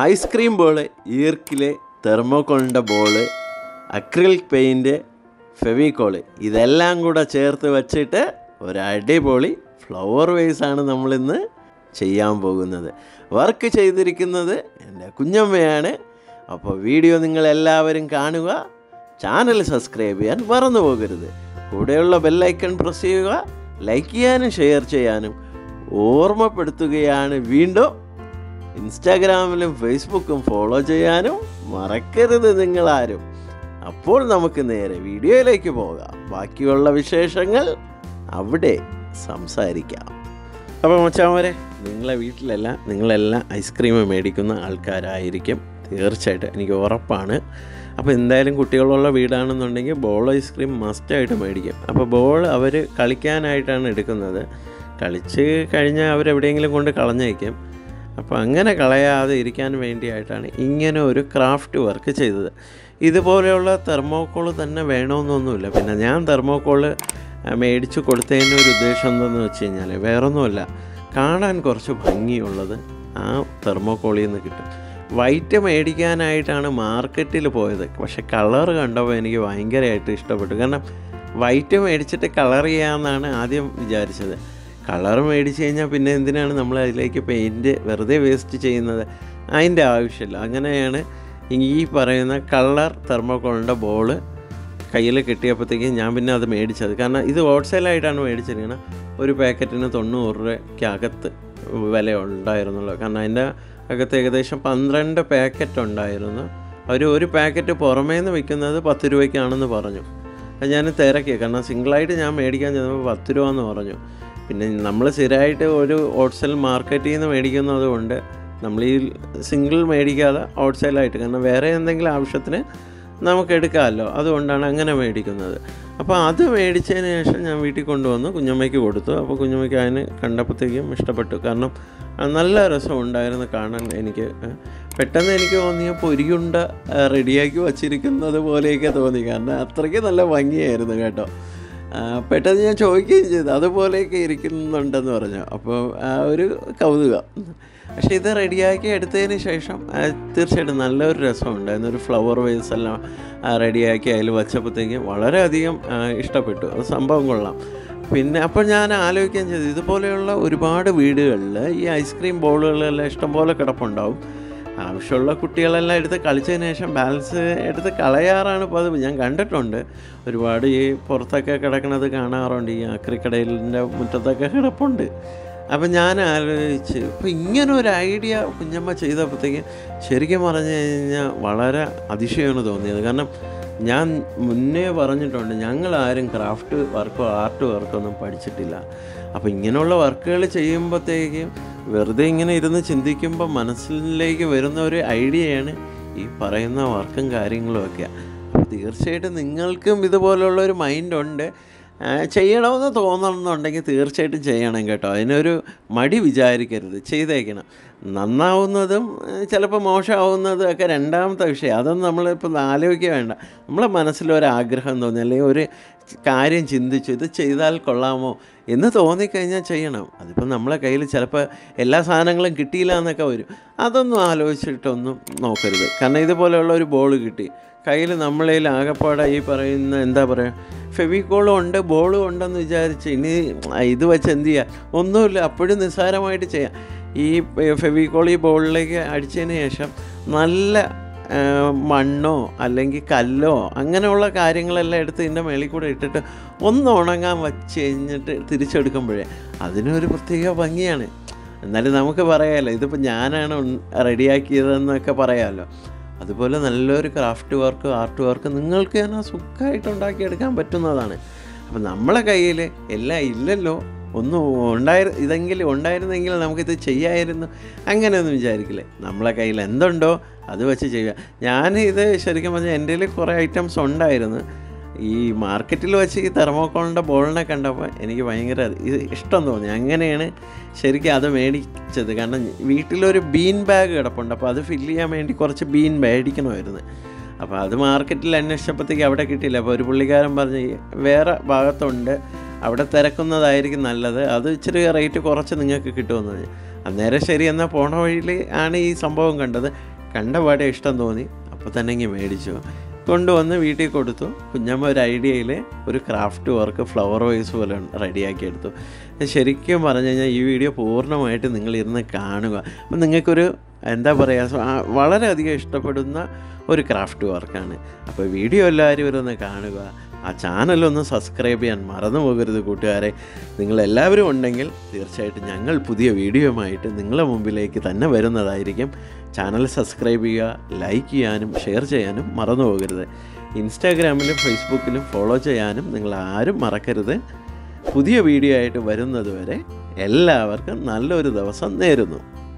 ice cream ball ഈർക്കില് തെർമോക്കോളിൻ്റെ ball acrylic paint Fevicol ഇതെല്ലാം കൂടെ ചേർത്ത് വച്ചിട്ട് ഒരു അടിപൊളി ഫ്ലവർ വേസാണ് നമ്മളിന്ന് ചെയ്യാൻ പോകുന്നത് വർക്ക് ചെയ്തിരിക്കുന്നത് എൻ്റെ കുഞ്ഞമ്മയാണ് അപ്പോൾ വീഡിയോ നിങ്ങൾ എല്ലാവരും കാണുക ചാനൽ സബ്സ്ക്രൈബ് ചെയ്യാൻ മറന്നു പോകരുത് കൂടെയുള്ള ബെല്ലൈക്കൺ പ്രസ് ചെയ്യുക ലൈക്ക് ചെയ്യാനും ഷെയർ ചെയ്യാനും ഓർമ്മപ്പെടുത്തുകയാണ് വീണ്ടും ഇൻസ്റ്റാഗ്രാമിലും ഫേസ്ബുക്കും ഫോളോ ചെയ്യാനും മറക്കരുത് നിങ്ങളാരും അപ്പോൾ നമുക്ക് നേരെ വീഡിയോയിലേക്ക് പോകാം ബാക്കിയുള്ള വിശേഷങ്ങൾ അവിടെ സംസാരിക്കാം അപ്പോൾ മച്ചാമരെ നിങ്ങളെ വീട്ടിലെല്ലാം നിങ്ങളെല്ലാം ഐസ്ക്രീം മേടിക്കുന്ന ആൾക്കാരായിരിക്കും തീർച്ചയായിട്ടും എനിക്ക് ഉറപ്പാണ് അപ്പോൾ എന്തായാലും കുട്ടികളുള്ള വീടാണെന്നുണ്ടെങ്കിൽ ബോൾ ഐസ്ക്രീം മസ്റ്റായിട്ട് മേടിക്കും അപ്പോൾ ബോൾ അവർ കളിക്കാനായിട്ടാണ് എടുക്കുന്നത് കളിച്ച് കഴിഞ്ഞാൽ അവരെവിടെയെങ്കിലും കൊണ്ട് കളഞ്ഞേക്കും അപ്പോൾ അങ്ങനെ കളയാതെ ഇരിക്കാൻ വേണ്ടിയായിട്ടാണ് ഇങ്ങനെ ഒരു ക്രാഫ്റ്റ് വർക്ക് ചെയ്തത് ഇതുപോലെയുള്ള തെർമോക്കോൾ തന്നെ വേണമെന്നൊന്നുമില്ല പിന്നെ ഞാൻ തെർമോക്കോൾ മേടിച്ച് കൊടുത്തതിൻ്റെ ഒരു ഉദ്ദേശം എന്തെന്ന് വെച്ച് കഴിഞ്ഞാൽ വേറൊന്നുമല്ല കാണാൻ കുറച്ച് ഭംഗിയുള്ളത് ആ തെർമോക്കോളിൽ നിന്ന് കിട്ടും വൈറ്റ് മേടിക്കാനായിട്ടാണ് മാർക്കറ്റിൽ പോയത് പക്ഷെ കളർ കണ്ടപ്പോൾ എനിക്ക് ഭയങ്കരമായിട്ട് ഇഷ്ടപ്പെട്ടു കാരണം വൈറ്റ് മേടിച്ചിട്ട് കളർ ചെയ്യാമെന്നാണ് ആദ്യം വിചാരിച്ചത് കളർ മേടിച്ച് കഴിഞ്ഞാൽ പിന്നെ എന്തിനാണ് നമ്മൾ അതിലേക്ക് പെയിൻറ്റ് വെറുതെ വേസ്റ്റ് ചെയ്യുന്നത് അതിൻ്റെ ആവശ്യമില്ല അങ്ങനെയാണ് ഈ പറയുന്ന കളർ തെർമോക്കോളിൻ്റെ ബോള് കയ്യിൽ കിട്ടിയപ്പോഴത്തേക്കും ഞാൻ പിന്നെ അത് മേടിച്ചത് കാരണം ഇത് ഹോൾസെയിലായിട്ടാണ് മേടിച്ചിരിക്കുന്നത് ഒരു പാക്കറ്റിന് തൊണ്ണൂറ് രൂപയ്ക്കകത്ത് വില ഉണ്ടായിരുന്നുള്ളൂ കാരണം അതിൻ്റെ അകത്ത് ഏകദേശം പന്ത്രണ്ട് പാക്കറ്റ് ഉണ്ടായിരുന്നു അവർ ഒരു പാക്കറ്റ് പുറമേ നിന്ന് വിൽക്കുന്നത് പത്ത് രൂപയ്ക്കാണെന്ന് പറഞ്ഞു അത് ഞാൻ തിരക്കി കാരണം സിംഗിളായിട്ട് ഞാൻ മേടിക്കാൻ ചെന്നപ്പോൾ പത്ത് രൂപ എന്ന് പറഞ്ഞു പിന്നെ നമ്മൾ സ്ഥിരമായിട്ട് ഒരു ഹോൾസെയിൽ മാർക്കറ്റിൽ നിന്ന് മേടിക്കുന്നത് കൊണ്ട് നമ്മൾ ഈ സിംഗിൾ മേടിക്കാതെ ഹോൾസെയിലായിട്ട് കാരണം വേറെ എന്തെങ്കിലും ആവശ്യത്തിന് നമുക്ക് എടുക്കാമല്ലോ അതുകൊണ്ടാണ് അങ്ങനെ മേടിക്കുന്നത് അപ്പോൾ അത് മേടിച്ചതിന് ശേഷം ഞാൻ വീട്ടിൽ കൊണ്ടുവന്ന് കുഞ്ഞമ്മയ്ക്ക് കൊടുത്തു അപ്പോൾ കുഞ്ഞമ്മയ്ക്ക് അതിന് കണ്ടപ്പോഴത്തേക്കും ഇഷ്ടപ്പെട്ടു കാരണം അത് നല്ല രസം ഉണ്ടായിരുന്നു കാണാൻ എനിക്ക് പെട്ടെന്ന് എനിക്ക് തോന്നിയ പൊരിയുണ്ട റെഡിയാക്കി വച്ചിരിക്കുന്നത് പോലെയൊക്കെ തോന്നി കാരണം അത്രയ്ക്ക് നല്ല ഭംഗിയായിരുന്നു കേട്ടോ പെട്ടെന്ന് ഞാൻ ചോദിക്കുകയും ചെയ്തു അതുപോലെയൊക്കെ ഇരിക്കുന്നുണ്ടെന്ന് പറഞ്ഞു അപ്പോൾ ആ ഒരു കൗതുകം പക്ഷേ ഇത് റെഡിയാക്കി എടുത്തതിന് ശേഷം തീർച്ചയായിട്ടും നല്ലൊരു രസമുണ്ടായിരുന്നു ഒരു ഫ്ലവർ വേസ് എല്ലാം റെഡിയാക്കി അതിൽ വച്ചപ്പോഴത്തേക്ക് വളരെയധികം ഇഷ്ടപ്പെട്ടു അത് സംഭവം കൊള്ളാം പിന്നെ അപ്പോൾ ഞാൻ ആലോചിക്കുകയും ചെയ്തു ഇതുപോലെയുള്ള ഒരുപാട് വീടുകളിൽ ഈ ഐസ്ക്രീം ബോളുകളെല്ലാം ഇഷ്ടംപോലെ കിടപ്പുണ്ടാവും ആവശ്യമുള്ള കുട്ടികളെല്ലാം എടുത്ത് കളിച്ചതിന് ശേഷം ബാലൻസ് എടുത്ത് കളയാറാണ് പതിവ് ഞാൻ കണ്ടിട്ടുണ്ട് ഒരുപാട് ഈ പുറത്തൊക്കെ കിടക്കുന്നത് കാണാറുണ്ട് ഈ ആക്രിക്കടയിലിൻ്റെ മുറ്റത്തൊക്കെ കിടപ്പുണ്ട് അപ്പം ഞാൻ ആലോചിച്ച് ഇപ്പം ഇങ്ങനെ ഒരു ഐഡിയ കുഞ്ഞമ്മ ചെയ്തപ്പോഴത്തേക്ക് ശരിക്കും പറഞ്ഞു കഴിഞ്ഞാൽ വളരെ അതിശയമാണ് തോന്നിയത് കാരണം ഞാൻ മുന്നേ പറഞ്ഞിട്ടുണ്ട് ഞങ്ങൾ ആരും ക്രാഫ്റ്റ് വർക്കോ ആർട്ട് വർക്കോ ഒന്നും പഠിച്ചിട്ടില്ല അപ്പോൾ ഇങ്ങനെയുള്ള വർക്കുകൾ ചെയ്യുമ്പോഴത്തേക്കും വെറുതെ ഇങ്ങനെ ഇരുന്ന് ചിന്തിക്കുമ്പോൾ മനസ്സിലേക്ക് വരുന്ന ഒരു ഐഡിയയാണ് ഈ പറയുന്ന വർക്കും കാര്യങ്ങളും ഒക്കെ അപ്പോൾ തീർച്ചയായിട്ടും നിങ്ങൾക്കും ഇതുപോലുള്ള ഒരു മൈൻഡ് ഉണ്ട് ചെയ്യണമെന്ന് തോന്നണമെന്നുണ്ടെങ്കിൽ തീർച്ചയായിട്ടും ചെയ്യണം കേട്ടോ അതിനൊരു മടി വിചാരിക്കരുത് ചെയ്തേക്കണം നന്നാവുന്നതും ചിലപ്പോൾ മോശമാവുന്നതും ഒക്കെ രണ്ടാമത്തെ വിഷയം അതൊന്നും നമ്മളിപ്പോൾ ആലോചിക്കുക വേണ്ട നമ്മളെ മനസ്സിലൊരാഗ്രഹം തോന്നി അല്ലെങ്കിൽ ഒരു കാര്യം ചിന്തിച്ചു ഇത് ചെയ്താൽ കൊള്ളാമോ എന്ന് തോന്നിക്കഴിഞ്ഞാൽ ചെയ്യണം അതിപ്പോൾ നമ്മളെ കയ്യിൽ ചിലപ്പോൾ എല്ലാ സാധനങ്ങളും കിട്ടിയില്ല എന്നൊക്കെ വരും അതൊന്നും ആലോചിച്ചിട്ടൊന്നും നോക്കരുത് കാരണം ഇതുപോലെയുള്ള ഒരു ബോൾ കിട്ടി കയ്യിൽ നമ്മളതിൽ ആകപ്പാടെ ഈ പറയുന്ന എന്താ പറയുക ഫെവിക്കോളും ഉണ്ട് ബോളും ഉണ്ടെന്ന് വിചാരിച്ച് ഇനി ഇത് വെച്ച് എന്ത് ചെയ്യുക ഒന്നുമില്ല അപ്പോഴും നിസ്സാരമായിട്ട് ചെയ്യാം ഈ ഫെവിക്കോൾ ഈ ബോളിലേക്ക് അടിച്ചതിന് ശേഷം നല്ല മണ്ണോ അല്ലെങ്കിൽ കല്ലോ അങ്ങനെയുള്ള കാര്യങ്ങളെല്ലാം എടുത്ത് ഇതിൻ്റെ മേളിൽ കൂടെ ഇട്ടിട്ട് ഒന്ന് ഉണങ്ങാൻ വച്ച് കഴിഞ്ഞിട്ട് തിരിച്ചെടുക്കുമ്പോഴേ അതിനൊരു പ്രത്യേക ഭംഗിയാണ് എന്നാലും നമുക്ക് പറയാമല്ലോ ഇതിപ്പോൾ ഞാനാണ് റെഡിയാക്കിയതെന്നൊക്കെ പറയാമല്ലോ അതുപോലെ നല്ലൊരു ക്രാഫ്റ്റ് വർക്ക് ആർട്ട് വർക്ക് നിങ്ങൾക്ക് തന്നെ സുഖമായിട്ട് ഉണ്ടാക്കിയെടുക്കാൻ പറ്റുന്നതാണ് അപ്പം നമ്മളെ കയ്യിൽ എല്ലാം ഇല്ലല്ലോ ഒന്നും ഉണ്ടായി ഇതെങ്കിലും ഉണ്ടായിരുന്നെങ്കിൽ നമുക്കിത് ചെയ്യാമായിരുന്നു അങ്ങനെയൊന്നും വിചാരിക്കില്ലേ നമ്മളെ കയ്യിൽ എന്തുണ്ടോ അത് വെച്ച് ചെയ്യുക ഞാൻ ഇത് ശരിക്കും പറഞ്ഞാൽ എൻ്റെ കയ്യിൽ കുറേ ഐറ്റംസ് ഉണ്ടായിരുന്നു ഈ മാർക്കറ്റിൽ വെച്ച് ഈ തെർമോക്കോളിൻ്റെ ബോളിനെ കണ്ടപ്പോൾ എനിക്ക് ഭയങ്കര ഇത് ഇഷ്ടം തോന്നി അങ്ങനെയാണ് ശരിക്കും അത് മേടിച്ചത് കാരണം വീട്ടിലൊരു ബീൻ ബാഗ് കിടപ്പുണ്ട് അപ്പോൾ അത് ഫില്ല് ചെയ്യാൻ വേണ്ടി കുറച്ച് ബീൻ മേടിക്കണമായിരുന്നു അപ്പോൾ അത് മാർക്കറ്റിൽ അന്വേഷിച്ചപ്പോഴത്തേക്ക് അവിടെ കിട്ടിയില്ല അപ്പോൾ ഒരു പുള്ളിക്കാരൻ പറഞ്ഞ് വേറെ ഭാഗത്തുണ്ട് അവിടെ തിരക്കുന്നതായിരിക്കും നല്ലത് അത് ഇച്ചിരി റേറ്റ് കുറച്ച് നിങ്ങൾക്ക് കിട്ടുമെന്ന് പറഞ്ഞു അന്നേരം ശരി എന്നാൽ പോണ വഴിയിൽ ആണ് ഈ സംഭവം കണ്ടത് കണ്ടപാടെ ഇഷ്ടം തോന്നി അപ്പോൾ തന്നെ ഇങ്ങനെ മേടിച്ചു കൊണ്ടുവന്ന് വീട്ടിൽ കൊടുത്തു കുഞ്ഞമ്മ ഒരു ഐഡിയയിൽ ഒരു ക്രാഫ്റ്റ് വർക്ക് ഫ്ലവർ വൈസ് പോലെ റെഡിയാക്കി എടുത്തു ശരിക്കും പറഞ്ഞു കഴിഞ്ഞാൽ ഈ വീഡിയോ പൂർണ്ണമായിട്ട് നിങ്ങൾ ഇരുന്ന് കാണുക അപ്പം നിങ്ങൾക്കൊരു എന്താ പറയുക സോ, ആ, വളരെയധികം ഇഷ്ടപ്പെടുന്ന ഒരു ക്രാഫ്റ്റ് വർക്കാണ് അപ്പോൾ വീഡിയോ എല്ലാവരും ഇരുന്ന് കാണുക ആ ചാനലൊന്ന് സബ്സ്ക്രൈബ് ചെയ്യാൻ മറന്നു പോകരുത് കൂട്ടുകാരെ നിങ്ങളെല്ലാവരും ഉണ്ടെങ്കിൽ തീർച്ചയായിട്ടും ഞങ്ങൾ പുതിയ വീഡിയോയുമായിട്ട് നിങ്ങളുടെ മുമ്പിലേക്ക് തന്നെ വരുന്നതായിരിക്കും ചാനൽ സബ്സ്ക്രൈബ് ചെയ്യുക ലൈക്ക് ചെയ്യാനും ഷെയർ ചെയ്യാനും മറന്നു പോകരുത് ഇൻസ്റ്റാഗ്രാമിലും ഫേസ്ബുക്കിലും ഫോളോ ചെയ്യാനും നിങ്ങൾ ആരും മറക്കരുത് പുതിയ വീഡിയോ ആയിട്ട് വരുന്നത് വരെ എല്ലാവർക്കും നല്ലൊരു ദിവസം നേരുന്നു